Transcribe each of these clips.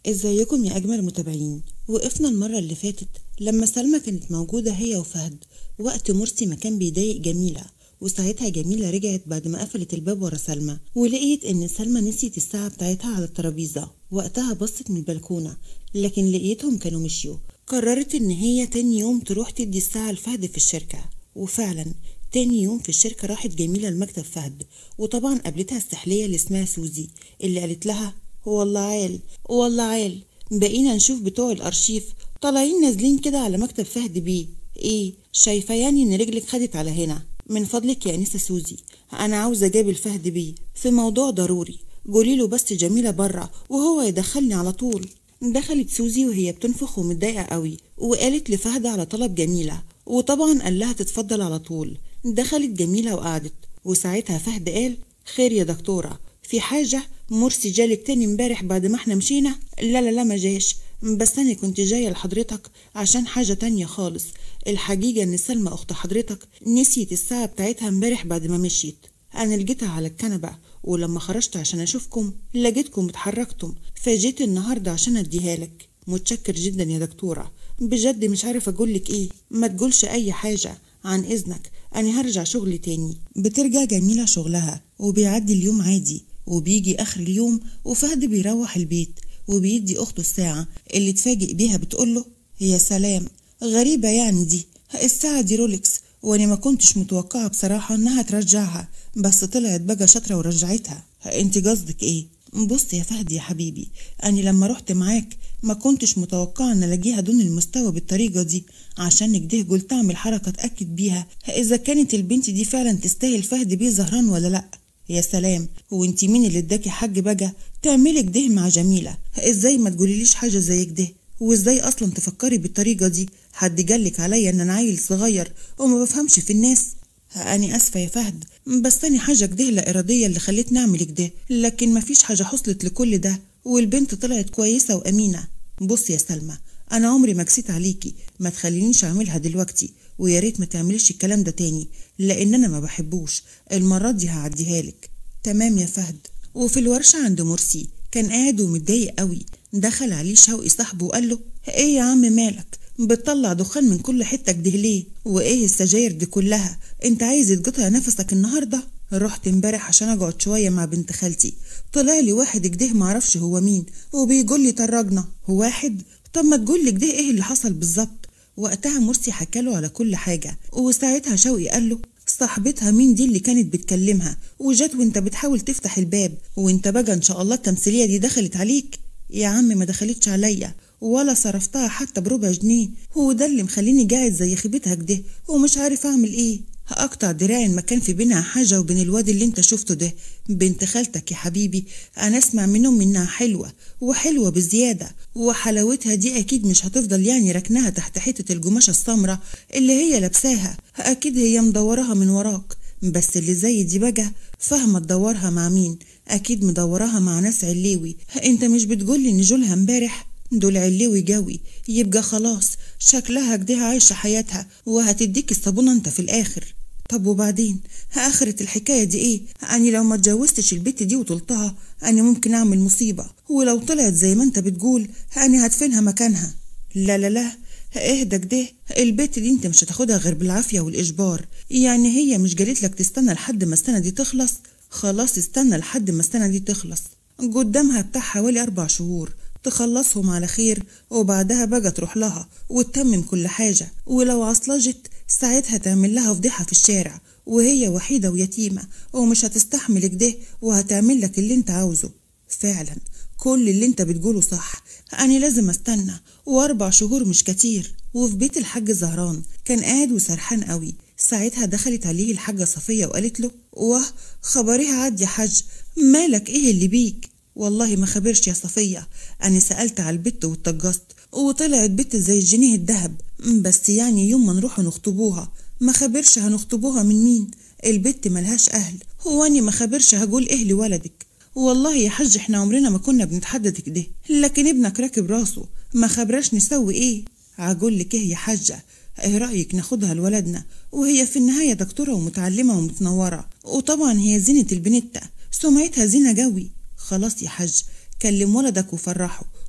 ازيكم يا اجمل متابعين وقفنا المره اللي فاتت لما سلمى كانت موجوده هي وفهد وقت مرسي ما كان بيضايق جميله وساعتها جميله رجعت بعد ما قفلت الباب ورا سلمى ولقيت ان سلمى نسيت الساعه بتاعتها على الترابيزه وقتها بصت من البلكونه لكن لقيتهم كانوا مشيوا قررت ان هي تاني يوم تروح تدي الساعه لفهد في الشركه وفعلا تاني يوم في الشركة راحت جميلة لمكتب فهد وطبعا قابلتها السحلية اللي اسمها سوزي اللي قالت لها والله عال والله عال بقينا نشوف بتوع الأرشيف طالعين نازلين كده على مكتب فهد بيه ايه شايفة يعني ان رجلك خدت على هنا من فضلك يا أنسة سوزي أنا عاوزة أجابل فهد بيه في موضوع ضروري قوليله بس جميلة برا وهو يدخلني على طول دخلت سوزي وهي بتنفخ ومتضايقة قوي وقالت لفهد على طلب جميلة وطبعا قال لها تتفضل على طول دخلت جميلة وقعدت وساعتها فهد قال خير يا دكتورة في حاجة مرسي جالك تاني امبارح بعد ما احنا مشينا لا لا لا ما جاش بس انا كنت جاية لحضرتك عشان حاجة تانية خالص الحقيقة ان سلمى اخت حضرتك نسيت الساعة بتاعتها امبارح بعد ما مشيت انا لقيتها على الكنبة ولما خرجت عشان اشوفكم لقيتكم اتحركتم فجيت النهاردة عشان اديها لك متشكر جدا يا دكتورة بجد مش عارف اقولك ايه ما تقولش اي حاجة عن اذنك انا هرجع شغلي تاني بترجع جميلة شغلها وبيعدي اليوم عادي وبيجي اخر اليوم وفهد بيروح البيت وبيدي اخته الساعة اللي اتفاجئ بيها بتقوله يا سلام غريبة يعني دي الساعة دي رولكس وانا ما كنتش متوقعة بصراحة انها ترجعها بس طلعت بقى شاطرة ورجعتها انت قصدك ايه بص يا فهد يا حبيبي أنا لما رحت معاك ما كنتش متوقعة إن ألاقيها دون المستوى بالطريقة دي عشان كده قلت أعمل حركة أتأكد بيها إذا كانت البنت دي فعلا تستاهل فهد بيه زهران ولا لأ يا سلام وانتي مين اللي اداكي حاج بقى تعملي كده مع جميلة ازاي ما تقوليليش حاجة زي كده وازاي اصلا تفكري بالطريقة دي حد جالك عليا ان انا عيل صغير وما بفهمش في الناس أنا آسفة يا فهد بس أنا حاجة كده لا إرادية اللي خلتني أعمل كده لكن مفيش حاجة حصلت لكل ده والبنت طلعت كويسة وأمينة بص يا سلمى أنا عمري ما جسيت عليكي ما تخلينيش أعملها دلوقتي ويا ريت ما تعمليش الكلام ده تاني لأن أنا ما بحبوش المرة دي هعديها لك تمام يا فهد وفي الورشة عند مرسي كان قاعد ومتضايق قوي دخل عليه شوقي صاحبه وقال له ايه يا عم مالك بتطلع دخان من كل حتة كده ليه وايه السجاير دي كلها انت عايز تقطع نفسك النهارده رحت امبارح عشان اقعد شويه مع بنت خالتي طلع لي واحد كده معرفش هو مين وبيقول لي طرجنا هو واحد طب ما تقول لي كده ايه اللي حصل بالظبط وقتها مرسي حكاله على كل حاجه وساعتها شوقي قال له صاحبتها مين دي اللي كانت بتكلمها وجت وانت بتحاول تفتح الباب وانت بقى ان شاء الله التمثيليه دي دخلت عليك يا عم ما دخلتش عليا ولا صرفتها حتى بربع جنيه هو ده اللي مخليني قاعد زي خيبتها كده ومش عارف اعمل ايه هقطع دراعي ما كان في بينها حاجة وبين الواد اللي انت شفته ده بنت خالتك يا حبيبي انا اسمع منهم انها حلوة وحلوة بزيادة وحلاوتها دي اكيد مش هتفضل يعني ركنها تحت حتة القماشة السمراء اللي هي لابساها اكيد هي مدورها من وراك بس اللي زي دي بقى فاهمة تدورها مع مين اكيد مدورها مع ناس عليوي انت مش بتقولي ان جولها امبارح دول علوي جوي يبقى خلاص شكلها كده عايشة حياتها وهتديك الصابونة انت في الآخر طب وبعدين آخرة الحكاية دي ايه أنا لو ما اتجوزتش البت دي وطلتها أنا ممكن أعمل مصيبة ولو طلعت زي ما انت بتقول أنا هدفنها مكانها لا لا لا اهدى كده البت دي انت مش هتاخدها غير بالعافية والإجبار يعني هي مش جالت لك تستنى لحد ما السنة دي تخلص خلاص استنى لحد ما السنة دي تخلص قدامها بتاع حوالي أربع شهور تخلصهم على خير وبعدها بقى تروح لها وتتمم كل حاجة ولو عصلجت ساعتها تعمل لها فضيحة في الشارع وهي وحيدة ويتيمة ومش هتستحمل كده وهتعمل لك اللي انت عاوزه فعلا كل اللي انت بتقوله صح أنا لازم استنى وأربع شهور مش كتير وفي بيت الحاج زهران كان قاعد وسرحان قوي ساعتها دخلت عليه الحاجة صفية وقالت له واه خبريها عاد يا حاج مالك ايه اللي بيك والله ما خبرش يا صفية أنا سألت على البت واتجست وطلعت بت زي الجنيه الدهب بس يعني يوم ما نروح نخطبوها ما خبرش هنخطبوها من مين البت ملهاش أهل هو أني ما خبرش هقول إيه لولدك والله يا حاج احنا عمرنا ما كنا بنتحدد كده لكن ابنك راكب راسه ما خبرش نسوي ايه عقول لك ايه يا حاجة ايه رأيك ناخدها لولدنا وهي في النهاية دكتورة ومتعلمة ومتنورة وطبعا هي زينة البنتة سمعتها زينة جوي خلاص يا حاج كلم ولدك وفرحه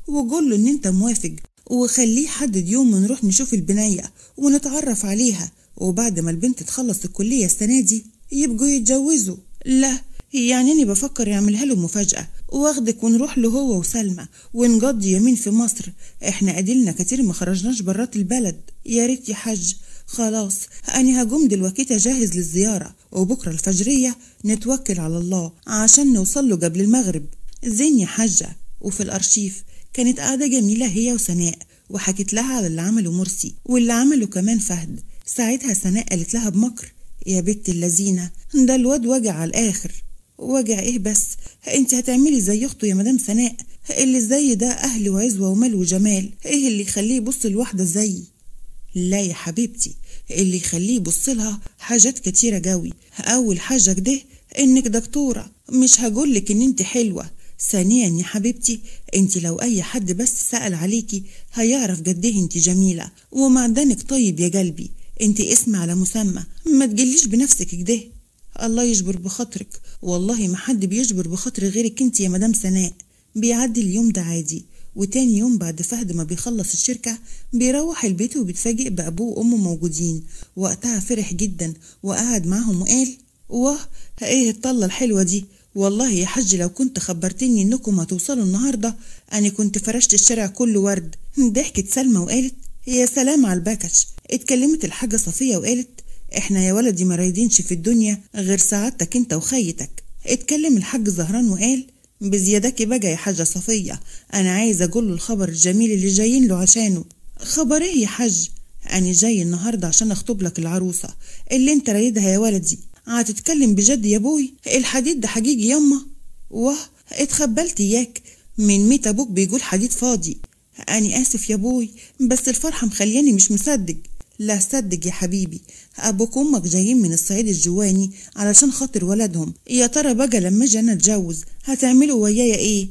وقول له ان انت موافق وخليه يحدد يوم ونروح نشوف البنية ونتعرف عليها وبعد ما البنت تخلص الكلية السنة دي يبقوا يتجوزوا لا يعني أنا بفكر يعملها له مفاجأة واخدك ونروح له هو وسلمى ونقضي يومين في مصر احنا قدلنا كتير ما خرجناش برات البلد يا ريت يا حاج خلاص أنا هقوم دلوقتي أجهز للزيارة وبكرة الفجرية نتوكل على الله عشان نوصل له قبل المغرب زين يا حاجة وفي الأرشيف كانت قاعدة جميلة هي وسناء وحكت لها على اللي عمله مرسي واللي عمله كمان فهد ساعتها سناء قالت لها بمكر يا بنت اللذينة ده الواد وجع على الآخر وجع ايه بس انت هتعملي زي اخته يا مدام سناء اللي زي ده اهل وعزوة ومال وجمال ايه اللي يخليه يبص لواحدة زي لا يا حبيبتي اللي يخليه يبص لها حاجات كتيرة جوي اول حاجة كده انك دكتورة مش هقولك ان انت حلوة ثانيا يا حبيبتي انت لو اي حد بس سأل عليكي هيعرف قد ايه انت جميلة ومعدنك طيب يا قلبي انت اسم على مسمى ما تجليش بنفسك كده الله يجبر بخاطرك والله ما حد بيجبر بخاطر غيرك انت يا مدام سناء بيعدي اليوم ده عادي وتاني يوم بعد فهد ما بيخلص الشركة بيروح البيت وبيتفاجئ بأبوه وأمه موجودين وقتها فرح جدا وقعد معاهم وقال واه ايه الطلة الحلوة دي والله يا حج لو كنت خبرتني انكم هتوصلوا النهاردة انا كنت فرشت الشارع كله ورد ضحكت سلمى وقالت يا سلام على البكش اتكلمت الحاجة صفية وقالت احنا يا ولدي ما رايدينش في الدنيا غير سعادتك انت وخيتك اتكلم الحاج زهران وقال بزيادك بقى يا حاجة صفية أنا عايز أقول له الخبر الجميل اللي جايين له عشانه خبر إيه يا حج أنا جاي النهاردة عشان أخطب لك العروسة اللي أنت رايدها يا ولدي هتتكلم بجد يا بوي الحديد ده حقيقي يما واه اتخبلت إياك من ميت أبوك بيقول حديد فاضي أنا آسف يا بوي بس الفرحة مخلياني مش مصدق لا صدق يا حبيبي أبوك وأمك جايين من الصعيد الجواني علشان خاطر ولدهم يا ترى بقى لما أجي أنا أتجوز هتعملوا ويايا إيه؟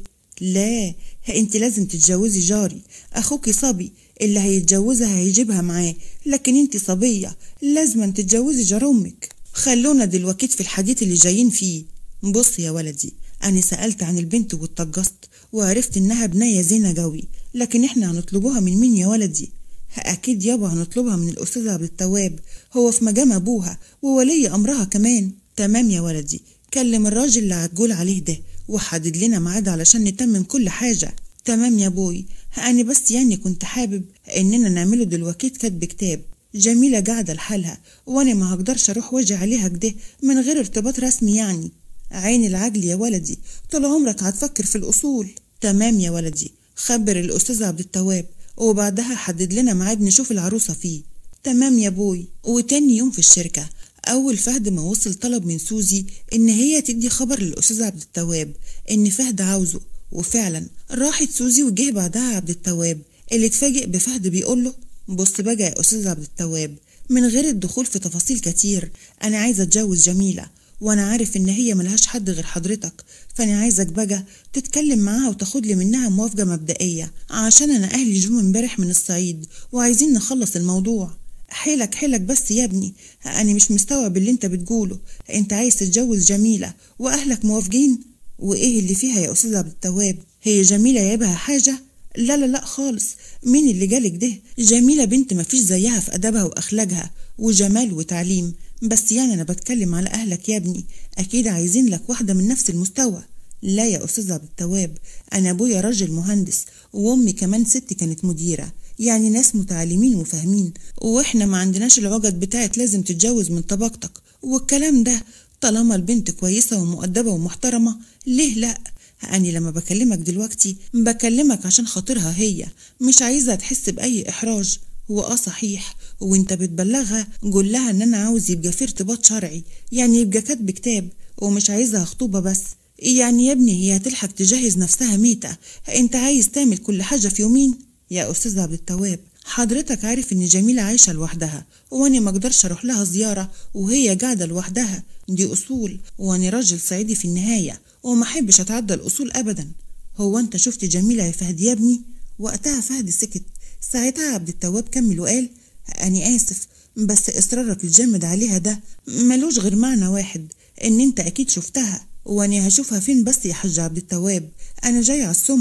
لا انت لازم تتجوزي جاري اخوكي صبي اللي هيتجوزها هيجيبها معاه لكن انت صبية لازم تتجوزي جار امك خلونا دلوقتي في الحديث اللي جايين فيه بص يا ولدي انا سألت عن البنت واتجصت وعرفت انها بنية زينة جوي لكن احنا هنطلبوها من مين يا ولدي أكيد يابا هنطلبها من الأستاذ عبد التواب هو في مجام أبوها وولي أمرها كمان تمام يا ولدي كلم الراجل اللي هتقول عليه ده وحدد لنا ميعاد علشان نتمم كل حاجة تمام يا بوي أنا بس يعني كنت حابب إننا نعمله دلوقتي كاتب كتاب جميلة قاعدة لحالها وأنا ما هقدرش أروح واجي عليها كده من غير ارتباط رسمي يعني عين العجل يا ولدي طول عمرك هتفكر في الأصول تمام يا ولدي خبر الأستاذ عبد التواب وبعدها حدد لنا ميعاد نشوف العروسة فيه تمام يا بوي وتاني يوم في الشركة أول فهد ما وصل طلب من سوزي إن هي تدي خبر للأستاذ عبد التواب إن فهد عاوزه وفعلا راحت سوزي وجه بعدها عبد التواب اللي اتفاجئ بفهد بيقول له بص بقى يا أستاذ عبد التواب من غير الدخول في تفاصيل كتير أنا عايزة أتجوز جميلة وانا عارف ان هي ملهاش حد غير حضرتك فانا عايزك بقى تتكلم معاها وتاخد لي منها موافقة مبدئية عشان انا اهلي جم امبارح من الصعيد وعايزين نخلص الموضوع حيلك حيلك بس يا ابني انا مش مستوعب اللي انت بتقوله انت عايز تتجوز جميلة واهلك موافقين وايه اللي فيها يا استاذ عبد التواب هي جميلة يابها حاجة لا لا لا خالص مين اللي جالك ده جميلة بنت مفيش زيها في أدبها وأخلاقها وجمال وتعليم بس يعني أنا بتكلم على أهلك يا ابني أكيد عايزين لك واحدة من نفس المستوى لا يا أستاذ عبد التواب أنا أبويا راجل مهندس وأمي كمان ست كانت مديرة يعني ناس متعلمين وفاهمين وإحنا ما عندناش العقد بتاعت لازم تتجوز من طبقتك والكلام ده طالما البنت كويسة ومؤدبة ومحترمة ليه لأ أنا لما بكلمك دلوقتي بكلمك عشان خاطرها هي مش عايزة تحس بأي إحراج هو اه صحيح وانت بتبلغها قول لها ان انا عاوز يبقى في ارتباط شرعي يعني يبقى كاتب كتاب ومش عايزها خطوبة بس يعني يا ابني هي هتلحق تجهز نفسها ميتة انت عايز تعمل كل حاجة في يومين يا استاذ عبد التواب حضرتك عارف ان جميلة عايشة لوحدها وانا ما اقدرش اروح لها زيارة وهي قاعدة لوحدها دي اصول وانا راجل صعيدي في النهاية وما احبش اتعدى الاصول ابدا هو انت شفت جميلة يا فهد يا ابني وقتها فهد سكت ساعتها عبد التواب كمل وقال أنا آسف بس إصرارك الجامد عليها ده ملوش غير معنى واحد إن أنت أكيد شفتها وأنا هشوفها فين بس يا حاج عبد التواب أنا جاي على السمعة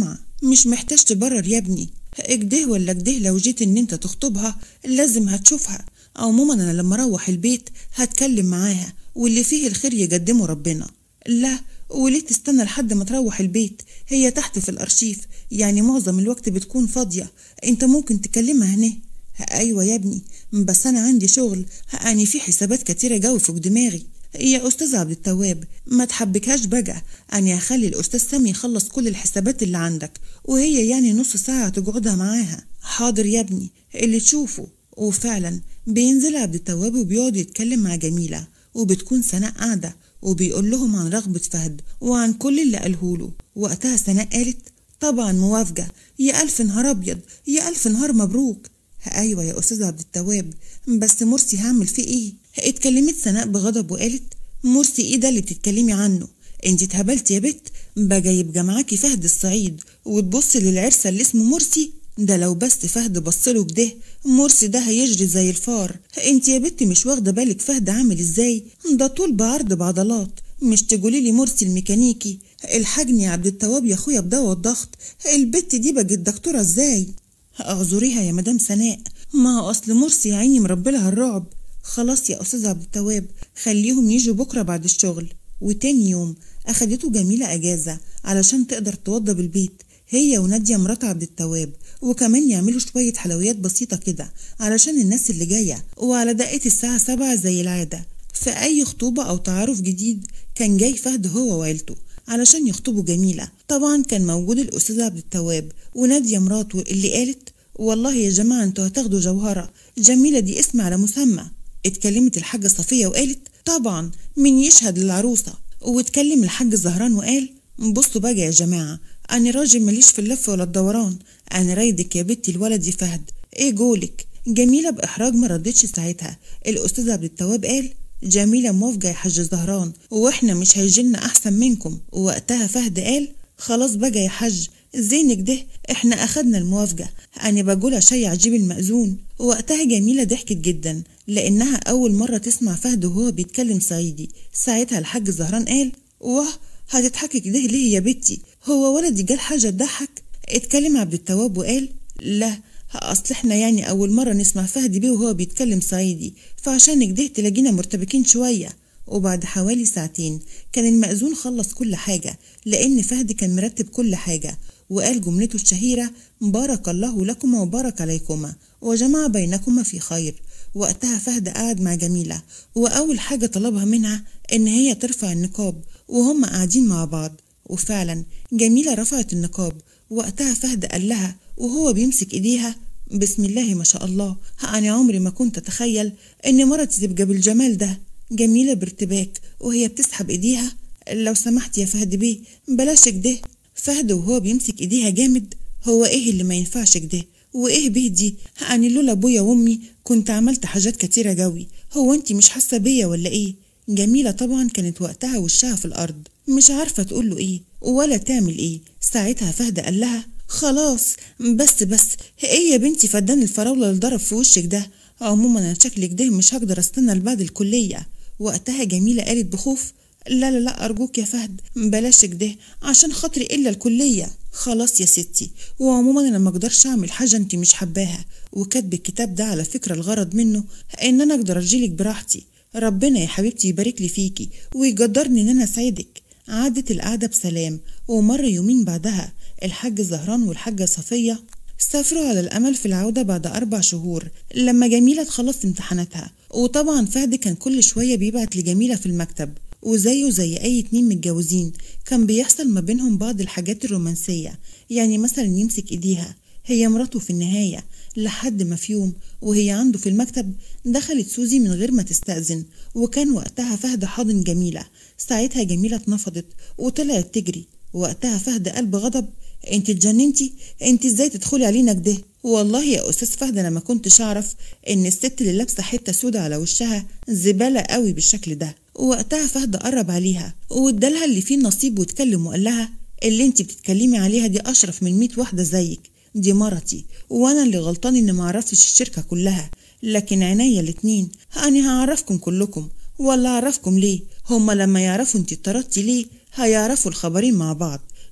مش محتاج تبرر يا ابني اجده ولا اجده لو جيت ان انت تخطبها لازم هتشوفها عموما انا لما اروح البيت هتكلم معاها واللي فيه الخير يقدمه ربنا لا وليه تستنى لحد ما تروح البيت هي تحت في الارشيف يعني معظم الوقت بتكون فاضية انت ممكن تكلمها هنا ايوه يا ابني بس انا عندي شغل يعني في حسابات كتيرة جوي فوق دماغي يا استاذ عبد التواب ما تحبكهاش بقى انا هخلي الاستاذ سامي يخلص كل الحسابات اللي عندك وهي يعني نص ساعة تقعدها معاها حاضر يا ابني اللي تشوفه وفعلا بينزل عبد التواب وبيقعد يتكلم مع جميلة وبتكون سناء قاعدة وبيقول لهم عن رغبة فهد وعن كل اللي قالهوله وقتها سناء قالت طبعا موافقة يا ألف نهار أبيض يا ألف نهار مبروك أيوة يا أستاذ عبد التواب بس مرسي هعمل فيه إيه اتكلمت سناء بغضب وقالت مرسي إيه ده اللي بتتكلمي عنه انت اتهبلت يا بت بقى يبقى معاكي فهد الصعيد وتبصي للعرسة اللي اسمه مرسي ده لو بس فهد بصله كده مرسي ده هيجري زي الفار انت يا بت مش واخده بالك فهد عامل ازاي ده طول بعرض بعضلات مش تقولي لي مرسي الميكانيكي الحجني يا عبد التواب يا اخويا بدواء الضغط البت دي بقت دكتوره ازاي اعذريها يا مدام سناء ما هو اصل مرسي يا عيني مربلها الرعب خلاص يا استاذ عبد التواب خليهم يجوا بكره بعد الشغل وتاني يوم اخدته جميله اجازه علشان تقدر توضب البيت هي وناديه مرات عبد التواب وكمان يعملوا شوية حلويات بسيطة كده علشان الناس اللي جاية وعلى دقة الساعة سبعة زي العادة في أي خطوبة أو تعارف جديد كان جاي فهد هو وعيلته علشان يخطبوا جميلة طبعا كان موجود الأستاذ عبد التواب ونادية مراته اللي قالت والله يا جماعة انتوا هتاخدوا جوهرة جميلة دي اسم على مسمى اتكلمت الحاجة صفية وقالت طبعا من يشهد للعروسة واتكلم الحاج زهران وقال بصوا بقى يا جماعة أنا راجل ماليش في اللف ولا الدوران أنا رايدك يا بنتي الولد فهد إيه جولك جميلة بإحراج ما ردتش ساعتها الأستاذ عبد التواب قال جميلة موافقة يا حاج زهران وإحنا مش هيجيلنا أحسن منكم ووقتها فهد قال خلاص بقى يا حاج زينك ده احنا اخدنا الموافقة انا بقول شي عجيب المأذون وقتها جميلة ضحكت جدا لانها اول مرة تسمع فهد وهو بيتكلم صعيدي ساعتها الحاج زهران قال واه هتضحكي كده ليه يا بنتي هو ولدي جال حاجة تضحك اتكلم عبد التواب وقال لا اصل احنا يعني اول مرة نسمع فهد بيه وهو بيتكلم صعيدي فعشان كده تلاقينا مرتبكين شوية وبعد حوالي ساعتين كان المأذون خلص كل حاجة لأن فهد كان مرتب كل حاجة وقال جملته الشهيرة بارك الله لكما وبارك عليكما وجمع بينكما في خير وقتها فهد قعد مع جميلة وأول حاجة طلبها منها إن هي ترفع النقاب وهم قاعدين مع بعض وفعلا جميلة رفعت النقاب وقتها فهد قال لها وهو بيمسك إيديها بسم الله ما شاء الله أنا عمري ما كنت أتخيل إن مرتي تبقى بالجمال ده جميلة بارتباك وهي بتسحب إيديها لو سمحت يا فهد بيه بلاش كده فهد وهو بيمسك إيديها جامد هو إيه اللي ما ينفعش كده وإيه بيه دي أنا لولا أبويا وأمي كنت عملت حاجات كتيرة جوي هو أنت مش حاسة بيا ولا إيه جميلة طبعا كانت وقتها وشها في الأرض مش عارفة تقول له إيه ولا تعمل إيه ساعتها فهد قال لها خلاص بس بس إيه يا بنتي فدان الفراولة اللي ضرب في وشك ده عموما أنا شكلك ده مش هقدر استنى لبعد الكلية وقتها جميلة قالت بخوف لا لا لا أرجوك يا فهد بلاش كده عشان خاطري إلا الكلية خلاص يا ستي وعموما أنا ما أقدرش أعمل حاجة أنت مش حباها وكاتب الكتاب ده على فكرة الغرض منه إن أنا أقدر أجيلك براحتي ربنا يا حبيبتي يبارك لي فيكي ويقدرني إن أنا أساعدك عادت القعدة بسلام ومر يومين بعدها الحاج زهران والحاجة صفية سافروا على الأمل في العودة بعد أربع شهور لما جميلة تخلص امتحاناتها وطبعا فهد كان كل شوية بيبعت لجميلة في المكتب وزيه زي أي اتنين متجوزين كان بيحصل ما بينهم بعض الحاجات الرومانسية يعني مثلا يمسك إيديها هي مراته في النهاية لحد ما في يوم وهي عنده في المكتب دخلت سوزي من غير ما تستأذن وكان وقتها فهد حاضن جميلة ساعتها جميلة اتنفضت وطلعت تجري وقتها فهد قال بغضب انت اتجننتي انت ازاي تدخلي علينا كده والله يا استاذ فهد انا ما كنتش اعرف ان الست اللي لابسه حته سودا على وشها زباله قوي بالشكل ده وقتها فهد قرب عليها وادالها اللي فيه النصيب واتكلم وقال لها اللي انت بتتكلمي عليها دي اشرف من 100 واحده زيك دي مرتي وانا اللي غلطان ان ما عرفتش الشركه كلها لكن عينيا الاتنين انا هعرفكم كلكم ولا اعرفكم ليه هما لما يعرفوا انت اتطردتي ليه هيعرفوا الخبرين مع بعض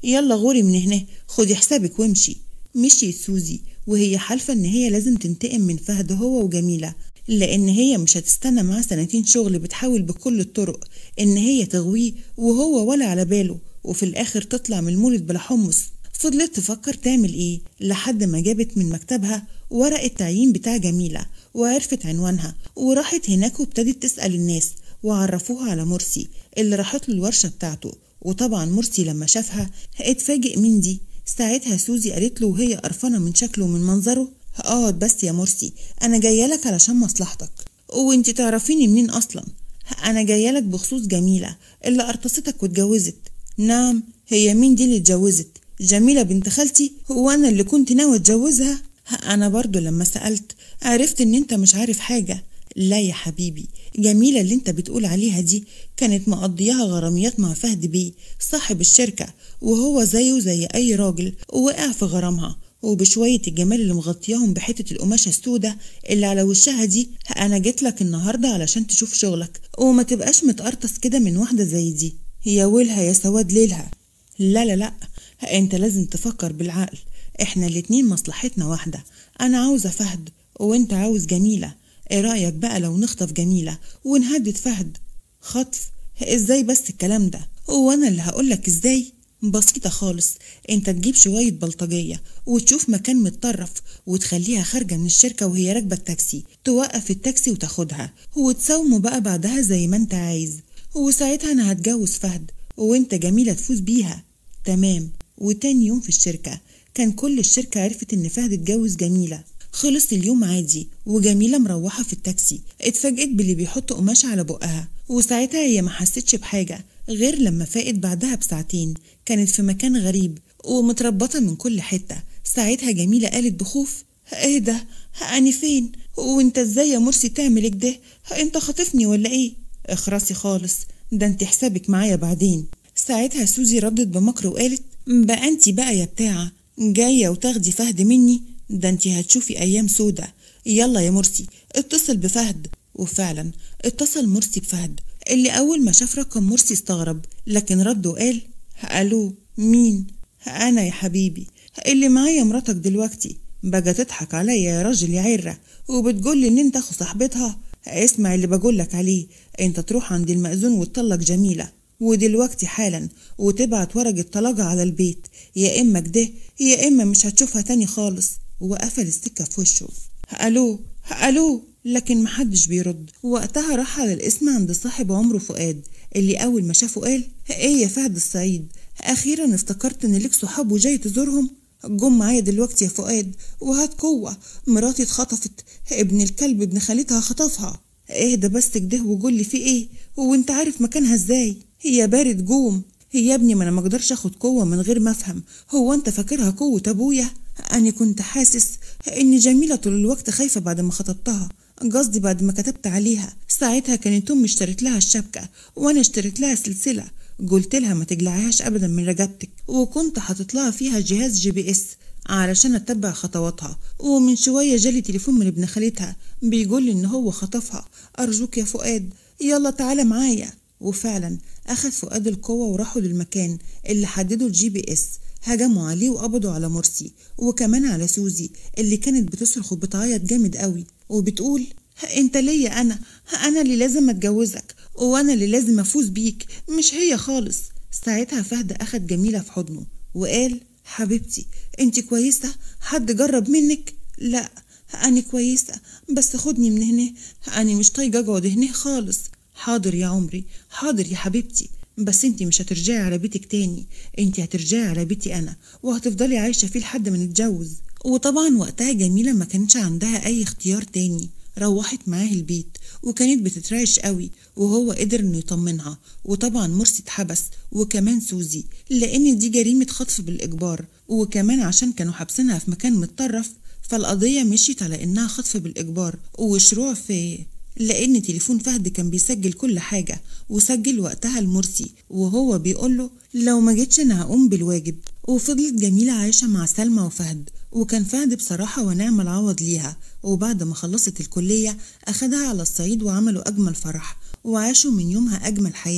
يلا غوري من هنا خدي حسابك وامشي مشيت سوزي وهي حالفة إن هي لازم تنتقم من فهد هو وجميلة لأن هي مش هتستنى معاه سنتين شغل بتحاول بكل الطرق إن هي تغويه وهو ولا على باله وفي الآخر تطلع من المولد بلا حمص فضلت تفكر تعمل إيه لحد ما جابت من مكتبها ورق التعيين بتاع جميلة وعرفت عنوانها وراحت هناك وابتدت تسأل الناس وعرفوها على مرسي اللي راحت له الورشة بتاعته وطبعا مرسي لما شافها اتفاجئ مين دي ساعتها سوزي قالت له وهي قرفانة من شكله ومن منظره اقعد بس يا مرسي انا جايه لك علشان مصلحتك وانت تعرفيني منين اصلا انا جايه لك بخصوص جميله اللي ارتصتك واتجوزت نعم هي مين دي اللي اتجوزت جميله بنت خالتي هو انا اللي كنت ناوي اتجوزها انا برضو لما سالت عرفت ان انت مش عارف حاجه لا يا حبيبي جميلة اللي انت بتقول عليها دي كانت مقضياها غراميات مع فهد بيه صاحب الشركة وهو زيه زي أي راجل ووقع في غرامها وبشوية الجمال اللي مغطياهم بحتة القماشة السودة اللي على وشها دي أنا جيت لك النهاردة علشان تشوف شغلك وما تبقاش متقرطس كده من واحدة زي دي يا ويلها يا سواد ليلها لا لا لا انت لازم تفكر بالعقل احنا الاتنين مصلحتنا واحدة أنا عاوزة فهد وانت عاوز جميلة ايه رأيك بقى لو نخطف جميلة ونهدد فهد خطف ازاي بس الكلام ده وانا اللي هقولك ازاي بسيطة خالص انت تجيب شوية بلطجية وتشوف مكان متطرف وتخليها خارجة من الشركة وهي راكبة التاكسي توقف التاكسي وتاخدها وتساومه بقى بعدها زي ما انت عايز وساعتها انا هتجوز فهد وانت جميلة تفوز بيها تمام وتاني يوم في الشركة كان كل الشركة عرفت ان فهد اتجوز جميلة خلص اليوم عادي وجميلة مروحة في التاكسي اتفاجئت باللي بيحط قماشة على بقها وساعتها هي ما حستش بحاجة غير لما فاقت بعدها بساعتين كانت في مكان غريب ومتربطة من كل حتة ساعتها جميلة قالت بخوف ايه ده أنا فين وانت ازاي يا مرسي تعمل كده انت خاطفني ولا ايه اخرسي خالص ده انت حسابك معايا بعدين ساعتها سوزي ردت بمكر وقالت بقى انت بقى يا بتاعة جاية وتاخدي فهد مني ده انت هتشوفي ايام سودة يلا يا مرسي اتصل بفهد وفعلا اتصل مرسي بفهد اللي اول ما شاف رقم مرسي استغرب لكن رد وقال الو مين انا يا حبيبي اللي معايا مراتك دلوقتي بقى تضحك عليا يا راجل يا عرة وبتقولي ان انت اخو صاحبتها اسمع اللي بقولك عليه انت تروح عند المأذون وتطلق جميلة ودلوقتي حالا وتبعت ورقة طلاقها على البيت يا اما كده يا اما مش هتشوفها تاني خالص وقفل السكة في وشه الو الو لكن محدش بيرد وقتها راح على الاسم عند صاحب عمره فؤاد اللي اول ما شافه قال ايه يا فهد السعيد اخيرا افتكرت ان ليك صحاب وجاي تزورهم جم معايا دلوقتي يا فؤاد وهات قوة مراتي اتخطفت ابن الكلب ابن خالتها خطفها اهدى بس كده وقول لي في ايه وانت عارف مكانها ازاي هي بارد جوم هي يا ابني ما انا مقدرش اخد قوة من غير ما افهم هو انت فاكرها قوة ابويا انا كنت حاسس ان جميلة طول الوقت خايفة بعد ما خطبتها قصدي بعد ما كتبت عليها ساعتها كانت امي اشترت لها الشبكة وانا اشتريت لها سلسلة قلت لها ما تجلعيهاش ابدا من رقبتك وكنت حاطط لها فيها جهاز جي بي اس علشان اتبع خطواتها ومن شويه جالي تليفون من ابن خالتها بيقول لي ان هو خطفها ارجوك يا فؤاد يلا تعالى معايا وفعلا اخذ فؤاد القوه وراحوا للمكان اللي حددوا الجي بي اس هجموا عليه وقبضوا على مرسي وكمان على سوزي اللي كانت بتصرخ وبتعيط جامد قوي وبتقول انت ليا انا انا اللي لازم اتجوزك وانا اللي لازم افوز بيك مش هي خالص ساعتها فهد اخد جميله في حضنه وقال حبيبتي انت كويسه حد جرب منك لا انا كويسه بس خدني من هنا انا مش طايقه اقعد هنا خالص حاضر يا عمري حاضر يا حبيبتي بس انت مش هترجعي على بيتك تاني انت هترجعي على بيتي انا وهتفضلي عايشه فيه لحد ما نتجوز وطبعا وقتها جميله ما كانش عندها اي اختيار تاني روحت معاه البيت وكانت بتترعش قوي وهو قدر انه يطمنها وطبعا مرسي اتحبس وكمان سوزي لان دي جريمه خطف بالاجبار وكمان عشان كانوا حابسينها في مكان متطرف فالقضيه مشيت على انها خطف بالاجبار وشروع في لأن تليفون فهد كان بيسجل كل حاجة وسجل وقتها لمرسي وهو بيقوله لو ما جيتش أنا هقوم بالواجب وفضلت جميلة عايشة مع سلمى وفهد وكان فهد بصراحة ونعم العوض ليها وبعد ما خلصت الكلية أخدها على الصعيد وعملوا أجمل فرح وعاشوا من يومها أجمل حياة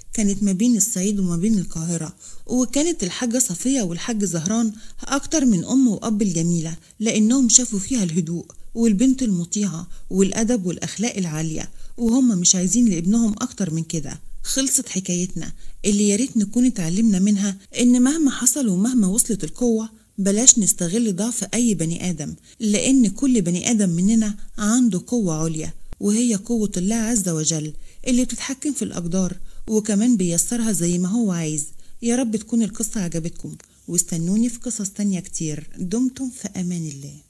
كانت ما بين الصعيد وما بين القاهرة وكانت الحاجة صفية والحاج زهران أكتر من أم وأب الجميلة لأنهم شافوا فيها الهدوء والبنت المطيعة والأدب والأخلاق العالية وهم مش عايزين لابنهم أكتر من كده خلصت حكايتنا اللي ياريت نكون اتعلمنا منها إن مهما حصل ومهما وصلت القوة بلاش نستغل ضعف أي بني آدم لأن كل بني آدم مننا عنده قوة عليا وهي قوة الله عز وجل اللي بتتحكم في الأقدار وكمان بيسرها زي ما هو عايز يا رب تكون القصة عجبتكم واستنوني في قصص تانية كتير دمتم في أمان الله